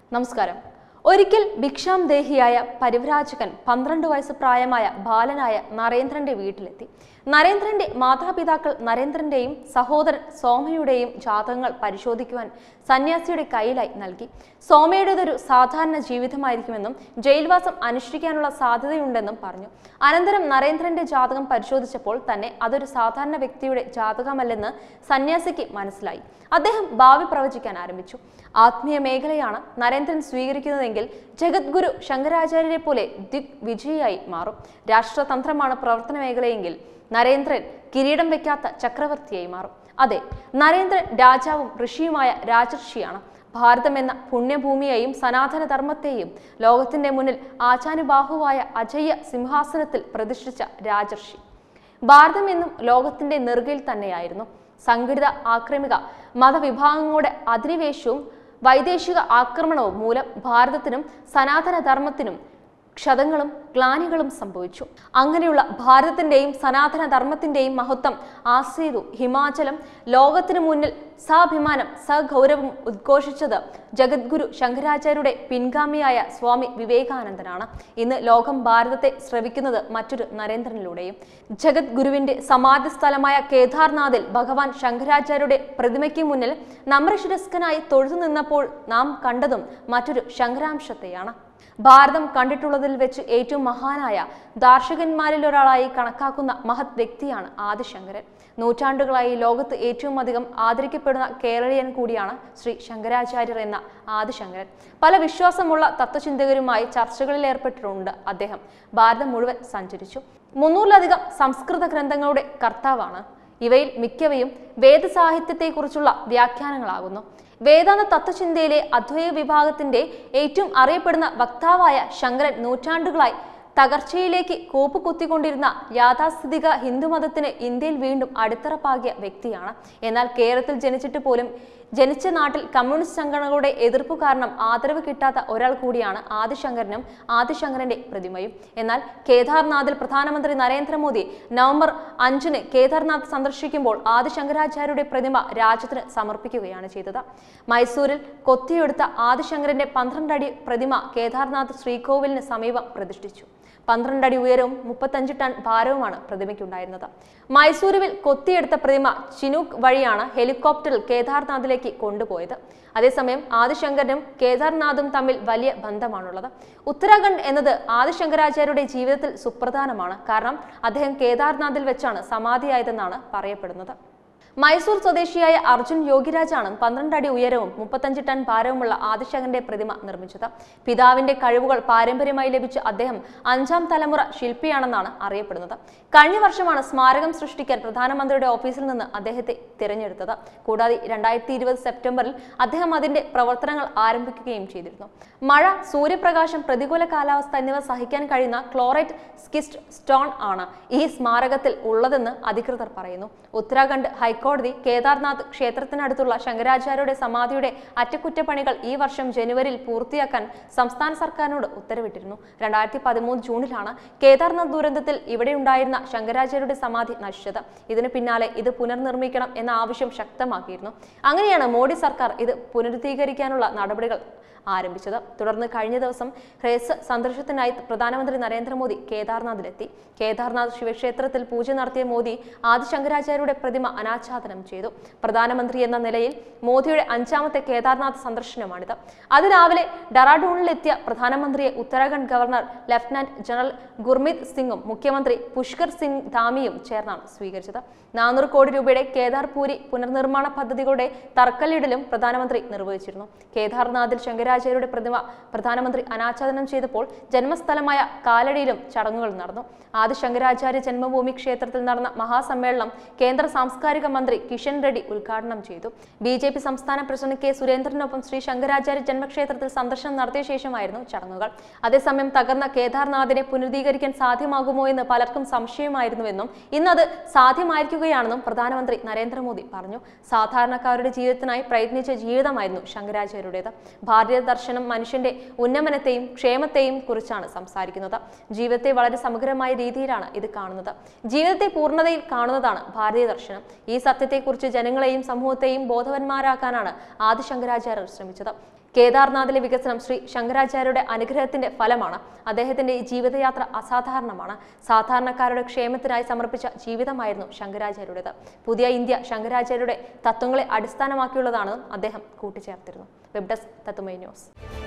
നമസ്കാരം ഒരിക്കൽ ഭിക്ഷാം ദേഹിയായ പരിവ്രാജകൻ പന്ത്രണ്ട് വയസ്സ് പ്രായമായ ബാലനായ നരേന്ദ്രന്റെ വീട്ടിലെത്തി നരേന്ദ്രന്റെ മാതാപിതാക്കൾ നരേന്ദ്രന്റെയും സഹോദരൻ സോമയുടെയും ജാതകങ്ങൾ പരിശോധിക്കുവാൻ സന്യാസിയുടെ കയ്യിലായി നൽകി സോമയുടേതൊരു സാധാരണ ജീവിതമായിരിക്കുമെന്നും ജയിൽവാസം അനുഷ്ഠിക്കാനുള്ള സാധ്യതയുണ്ടെന്നും പറഞ്ഞു അനന്തരം നരേന്ദ്രന്റെ ജാതകം പരിശോധിച്ചപ്പോൾ തന്നെ അതൊരു സാധാരണ വ്യക്തിയുടെ ജാതകമല്ലെന്ന് സന്യാസിക്ക് മനസ്സിലായി അദ്ദേഹം ഭാവി പ്രവചിക്കാൻ ആരംഭിച്ചു ആത്മീയ മേഖലയാണ് നരേന്ദ്രൻ സ്വീകരിക്കുന്നതെങ്കിൽ ജഗദ്ഗുരു ശങ്കരാചാര്യരെ പോലെ ദിഗ് വിജയിയായി മാറും രാഷ്ട്രതന്ത്രമാണ് പ്രവർത്തന മേഖലയെങ്കിൽ നരേന്ദ്രൻ കിരീടം വെക്കാത്ത ചക്രവർത്തിയായി മാറും അതെ നരേന്ദ്രൻ രാജാവും ഋഷിയുമായ രാജർഷിയാണ് ഭാരതം എന്ന പുണ്യഭൂമിയെയും സനാതന ധർമ്മത്തെയും ലോകത്തിന്റെ മുന്നിൽ ആചാനുബാഹുവായ അജയ്യ സിംഹാസനത്തിൽ പ്രതിഷ്ഠിച്ച രാജർഷി ഭാരതം എന്നും ലോകത്തിന്റെ നെറുകയിൽ തന്നെയായിരുന്നു സംഘടിത ആക്രമിക മതവിഭാഗങ്ങളുടെ അധിനിവേശവും വൈദേശിക ആക്രമണവും മൂലം ഭാരതത്തിനും സനാതന ധർമ്മത്തിനും ക്ഷതങ്ങളും ഗ്ലാനികളും സംഭവിച്ചു അങ്ങനെയുള്ള ഭാരതത്തിന്റെയും സനാതന ധർമ്മത്തിന്റെയും മഹത്വം ആസീതു ഹിമാചലം ലോകത്തിനു മുന്നിൽ സാഭിമാനം സഗൗരവം ഉദ്ഘോഷിച്ചത് ജഗദ്ഗുരു ശങ്കരാചാര്യരുടെ പിൻഗാമിയായ സ്വാമി വിവേകാനന്ദനാണ് ഇന്ന് ലോകം ഭാരതത്തെ ശ്രവിക്കുന്നത് മറ്റൊരു നരേന്ദ്രനിലൂടെയും ജഗദ്ഗുരുവിന്റെ സമാധി സ്ഥലമായ കേദാർനാഥിൽ ഭഗവാൻ ശങ്കരാചാര്യരുടെ പ്രതിമയ്ക്ക് മുന്നിൽ നമ്രശിരസ്കനായി തൊഴുതു നിന്നപ്പോൾ നാം കണ്ടതും മറ്റൊരു ശങ്കരാംശത്തെയാണ് ഭാരതം കണ്ടിട്ടുള്ളതിൽ വെച്ച് ഏറ്റവും മഹാനായ ദാർശകന്മാരിൽ ഒരാളായി കണക്കാക്കുന്ന മഹത് വ്യക്തിയാണ് ആദിശങ്കരൻ നൂറ്റാണ്ടുകളായി ലോകത്ത് ഏറ്റവും അധികം ആദരിക്കപ്പെടുന്ന കേരളീയൻ കൂടിയാണ് ശ്രീ ശങ്കരാചാര്യർ എന്ന ആദിശങ്കരൻ പല വിശ്വാസമുള്ള തത്വചിന്തകരുമായി ചർച്ചകളിൽ ഏർപ്പെട്ടിട്ടുണ്ട് അദ്ദേഹം ഭാരതം മുഴുവൻ സഞ്ചരിച്ചു മുന്നൂറിലധികം സംസ്കൃത ഗ്രന്ഥങ്ങളുടെ കർത്താവാണ് ഇവയിൽ മിക്കവയും വേദസാഹിത്യത്തെക്കുറിച്ചുള്ള വ്യാഖ്യാനങ്ങളാകുന്നു വേദാന്ത തത്വചിന്തയിലെ അദ്വൈത വിഭാഗത്തിന്റെ ഏറ്റവും അറിയപ്പെടുന്ന വക്താവായ ശങ്കരൻ നൂറ്റാണ്ടുകളായി തകർച്ചയിലേക്ക് കൂപ്പുകുത്തിക്കൊണ്ടിരുന്ന യാഥാസ്ഥിതിക ഹിന്ദുമതത്തിന് ഇന്ത്യയിൽ വീണ്ടും അടിത്തറ പാകിയ വ്യക്തിയാണ് എന്നാൽ കേരളത്തിൽ ജനിച്ചിട്ട് പോലും ജനിച്ച നാട്ടിൽ കമ്മ്യൂണിസ്റ്റ് സംഘടനകളുടെ എതിർപ്പ് കാരണം ആദരവ് കിട്ടാത്ത ഒരാൾ കൂടിയാണ് ആദിശങ്കരനും ആദിശങ്കരന്റെ പ്രതിമയും എന്നാൽ കേദാർനാഥിൽ പ്രധാനമന്ത്രി നരേന്ദ്രമോദി നവംബർ അഞ്ചിന് കേദാർനാഥ് സന്ദർശിക്കുമ്പോൾ ആദിശങ്കരാചാര്യരുടെ പ്രതിമ രാജ്യത്തിന് സമർപ്പിക്കുകയാണ് ചെയ്തത് മൈസൂരിൽ കൊത്തിയെടുത്ത ആദിശങ്കരന്റെ പന്ത്രണ്ടടി പ്രതിമ കേദാർനാഥ് ശ്രീകോവിലിന് സമീപം പ്രതിഷ്ഠിച്ചു പന്ത്രണ്ടടി ഉയരവും മുപ്പത്തഞ്ച് ടൺ ഭാരവുമാണ് പ്രതിമയ്ക്കുണ്ടായിരുന്നത് മൈസൂരുവിൽ കൊത്തിയെടുത്ത പ്രതിമ ചിനൂക്ക് വഴിയാണ് ഹെലികോപ്റ്ററിൽ കേദാർനാഥിലേക്ക് കൊണ്ടുപോയത് അതേസമയം ആദിശങ്കരനും കേദാർനാഥും തമ്മിൽ വലിയ ബന്ധമാണുള്ളത് ഉത്തരാഖണ്ഡ് എന്നത് ആദിശങ്കരാചാര്യരുടെ ജീവിതത്തിൽ സുപ്രധാനമാണ് കാരണം അദ്ദേഹം കേദാർനാഥിൽ വെച്ചാണ് സമാധിയായതെന്നാണ് പറയപ്പെടുന്നത് മൈസൂർ സ്വദേശിയായ അർജുൻ യോഗിരാജാണ് പന്ത്രണ്ട് അടി ഉയരവും മുപ്പത്തഞ്ച് ടൺ ഭാരവുമുള്ള ആദിശങ്കരന്റെ പ്രതിമ നിർമ്മിച്ചത് പിതാവിന്റെ കഴിവുകൾ പാരമ്പര്യമായി ലഭിച്ച അദ്ദേഹം അഞ്ചാം തലമുറ ശില്പിയാണെന്നാണ് അറിയപ്പെടുന്നത് കഴിഞ്ഞ വർഷമാണ് സ്മാരകം സൃഷ്ടിക്കാൻ പ്രധാനമന്ത്രിയുടെ ഓഫീസിൽ നിന്ന് അദ്ദേഹത്തെ തിരഞ്ഞെടുത്തത് കൂടാതെ രണ്ടായിരത്തി ഇരുപത് സെപ്റ്റംബറിൽ അദ്ദേഹം അതിന്റെ പ്രവർത്തനങ്ങൾ ആരംഭിക്കുകയും ചെയ്തിരുന്നു മഴ സൂര്യപ്രകാശം പ്രതികൂല കാലാവസ്ഥ എന്നിവ സഹിക്കാൻ കഴിയുന്ന ക്ലോറൈറ്റ് സ്കിസ്റ്റ് സ്റ്റോൺ ആണ് ഈ സ്മാരകത്തിൽ ഉള്ളതെന്ന് അധികൃതർ പറയുന്നു ഉത്തരാഖണ്ഡ് ഹൈക്കോടതി കേദാർനാഥ് ക്ഷേത്രത്തിനടുത്തുള്ള ശങ്കരാചാര്യരുടെ സമാധിയുടെ അറ്റകുറ്റപ്പണികൾ ഈ വർഷം ജനുവരിയിൽ പൂർത്തിയാക്കാൻ സംസ്ഥാന സർക്കാരിനോട് ഉത്തരവിട്ടിരുന്നു രണ്ടായിരത്തി പതിമൂന്ന് ജൂണിലാണ് കേദാർനാഥ് ദുരന്തത്തിൽ ഇവിടെയുണ്ടായിരുന്ന ശങ്കരാചാര്യരുടെ സമാധി നശിച്ചത് ഇതിന് പിന്നാലെ ഇത് പുനർനിർമ്മിക്കണം എന്ന ആവശ്യം ശക്തമാക്കിയിരുന്നു അങ്ങനെയാണ് മോഡി സർക്കാർ ഇത് പുനരുദ്ധീകരിക്കാനുള്ള നടപടികൾ ആരംഭിച്ചത് തുടർന്ന് കഴിഞ്ഞ ദിവസം ഹ്രേസ് സന്ദർശനത്തിനായി പ്രധാനമന്ത്രി നരേന്ദ്രമോദി കേദാർനാഥിലെത്തി കേദാർനാഥ് ശിവക്ഷേത്രത്തിൽ പൂജ നടത്തിയ മോദി ആദിശങ്കരാചാര്യരുടെ പ്രതിമ അനാച്ഛാദനം ചെയ്തു പ്രധാനമന്ത്രി എന്ന നിലയിൽ മോദിയുടെ അഞ്ചാമത്തെ കേദാർനാഥ് സന്ദർശനമാണിത് അതിരാവിലെ ഡറാഡൂണിലെത്തിയ പ്രധാനമന്ത്രിയെ Uttarakhand governor lieutenant general Gurmeet സിംഗും മുഖ്യമന്ത്രി പുഷ്കർ സിംഗ് ധാമിയും ചേർന്നാണ് സ്വീകരിച്ചത് നാനൂറ് കോടി രൂപയുടെ കേദാർപൂരി പുനർനിർമ്മാണ പദ്ധതികളുടെ തറക്കല്ലിടലും പ്രധാനമന്ത്രി നിർവഹിച്ചിരുന്നു കേദാർനാഥിൽ ശങ്കരാചാര്യരുടെ പ്രതിമ പ്രധാനമന്ത്രി അനാച്ഛാദനം ചെയ്തപ്പോൾ ജന്മസ്ഥലമായ കാലടിയിലും ചടങ്ങുകൾ നടന്നു ആദി ശങ്കരാചാര്യ ജന്മഭൂമി ക്ഷേത്രത്തിൽ നടന്ന മഹാസമ്മേളനം കേന്ദ്ര സാംസ്കാരിക മന്ത്രി കിഷൻ റെഡ്ഡി ഉദ്ഘാടനം ചെയ്തു ബി ജെ പി സംസ്ഥാന പ്രസിഡന്റ് കെ സുരേന്ദ്രനൊപ്പം ശ്രീ ശങ്കരാചാര്യ ജന്മക്ഷേത്രത്തിൽ സന്ദർശനം നടത്തിയ ശേഷമായിരുന്നു ചടങ്ങുകൾ അതേസമയം തകർന്ന കേദാർനാഥിനെ പുനരുദ്ധീകരിക്കാൻ സാധ്യമാകുമോ എന്ന് പലർക്കും സംശയമായിരുന്നുവെന്നും ഇന്നത് സാധ്യമായിരിക്കുകയാണെന്നും പ്രധാനമന്ത്രി നരേന്ദ്രമോദി പറഞ്ഞു സാധാരണക്കാരുടെ ജീവിതത്തിനായി പ്രയത്നിച്ച ജീവിതമായിരുന്നു ശങ്കരാചാര്യരുടേത് ഭാരതീയ ദർശനം മനുഷ്യന്റെ ഉന്നമനത്തെയും ക്ഷേമത്തെയും കുറിച്ചാണ് സംസാരിക്കുന്നത് ജീവിതത്തെ വളരെ സമഗ്രമായ രീതിയിലാണ് ഇത് കാണുന്നത് ജീവിതത്തെ പൂർണ്ണതയിൽ കാണുന്നതാണ് ഭാരതീയ ദർശനം ഈ സത്യത്തെക്കുറിച്ച് ജനങ്ങളെയും സമൂഹത്തെയും ബോധവന്മാരാക്കാനാണ് ആദിശങ്കരാചാര്യർ ശ്രമിച്ചത് കേദാർനാഥിലെ വികസനം ശ്രീ ശങ്കരാചാര്യരുടെ അനുഗ്രഹത്തിന്റെ ഫലമാണ് അദ്ദേഹത്തിന്റെ ഈ ജീവിതയാത്ര അസാധാരണമാണ് സാധാരണക്കാരുടെ ക്ഷേമത്തിനായി സമർപ്പിച്ച ജീവിതമായിരുന്നു ശങ്കരാചാര്യരുടേത് പുതിയ ഇന്ത്യ ശങ്കരാചാര്യരുടെ തത്വങ്ങളെ അടിസ്ഥാനമാക്കിയുള്ളതാണെന്നും അദ്ദേഹം കൂട്ടിച്ചേർത്തിരുന്നു വെബ് ഡെസ്ക് തത്തുമൈ ന്യൂസ്